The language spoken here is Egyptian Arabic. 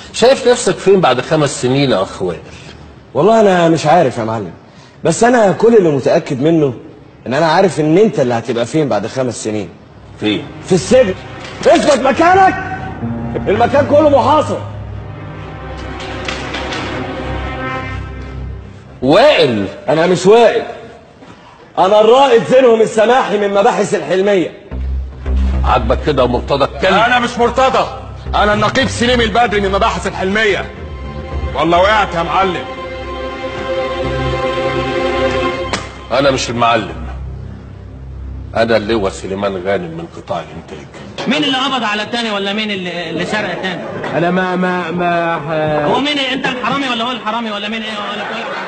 شايف نفسك فين بعد خمس سنين يا اخ وائل والله انا مش عارف يا معلم بس انا كل اللي متاكد منه ان انا عارف ان انت اللي هتبقى فين بعد خمس سنين فين في السجن اثبت مكانك المكان كله محاصر وائل انا مش واقف انا الرائد زينهم السماحي من مباحث الحلميه عاجبك كده ومرتضى الكلب انا مش مرتضى انا النقيب سليم البدري من مباحث الحلميه والله وقعت يا معلم انا مش المعلم انا اللواء سليمان غانم من قطاع الانتاج مين اللي قبض على التاني ولا مين اللي, اللي سرق التاني؟ انا ما ما ما هو مين انت الحرامي ولا هو الحرامي ولا مين ايه ولا